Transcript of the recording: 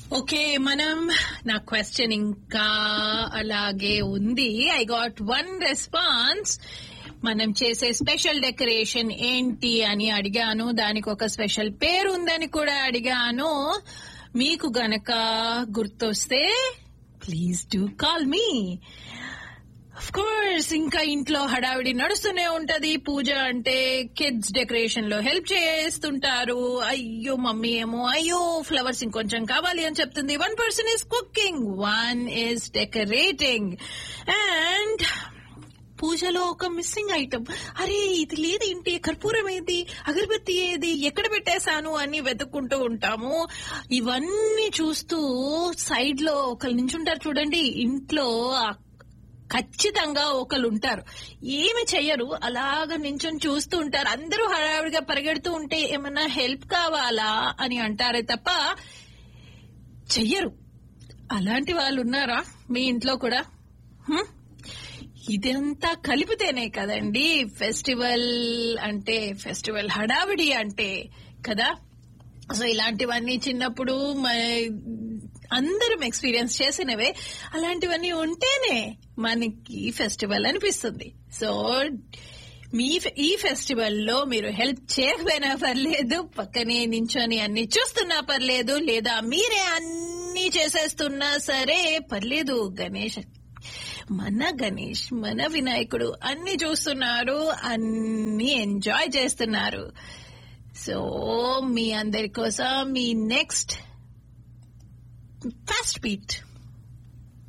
Okay మనం నా question ఇంకా అలాగే ఉంది ఐ గాట్ వన్ రెస్పాన్స్ మనం చేసే స్పెషల్ డెకరేషన్ ఏంటి అని అడిగాను దానికి ఒక స్పెషల్ పేరు ఉందని కూడా అడిగాను మీకు గనక గుర్తొస్తే please do call me of course ఇంకా ఇంట్లో హడావిడి నడుస్తూనే ఉంటది పూజ అంటే కిడ్స్ డెకరేషన్ లో హెల్ప్ చేస్తుంటారు అయ్యో మమ్మీ ఏమో అయ్యో ఫ్లవర్స్ ఇంకొంచెం కావాలి అని చెప్తుంది one person is cooking one is decorating and పూజలో ఒక మిస్సింగ్ ఐటమ్ అరే ఇది లేదు ఏంటి కర్పూరం ఏది అగరబత్తి ఏది ఎక్కడ పెట్టేశాను అని వెతుక్కుంటూ ఉంటాము ఇవన్నీ చూస్తూ సైడ్ లో ఒకళ్ళు నించుంటారు చూడండి ఇంట్లో ఆ ఖచ్చితంగా ఒకళ్ళు ఉంటారు ఏమి చెయ్యరు అలాగ నించొని చూస్తూ ఉంటారు అందరూ హడావిడిగా పరిగెడుతూ ఉంటే ఏమన్నా హెల్ప్ కావాలా అని అంటారే తప్ప చెయ్యరు అలాంటి వాళ్ళు ఉన్నారా మీ ఇంట్లో కూడా హ్మ్? ఇదంతా కలిపితేనే కదండి ఫెస్టివల్ అంటే ఫెస్టివల్ హడావిడి అంటే కదా సో ఇలాంటివన్నీ చిన్నప్పుడు మ- అందరం ఎక్స్పీరియన్స్ చేసినవే అలాంటివన్నీ ఉంటేనే మనకి ఫెస్టివల్ అనిపిస్తుంది సో మీ ఫె- ఈ ఫెస్టివల్ లో మీరు హెల్ప్ చేయకపోయినా పర్లేదు పక్కనే నించొని అన్ని చూస్తున్నా పర్లేదు లేదా మీరే అన్ని చేసేస్తున్నా సరే పర్లేదు గణేష్ మన గణేష్ మన వినాయకుడు అన్ని చూస్తున్నారు అన్ని ఎంజాయ్ చేస్తున్నారు సో మీ అందరి కోసం మీ నెక్స్ట్ ఫాస్ట్ బీట్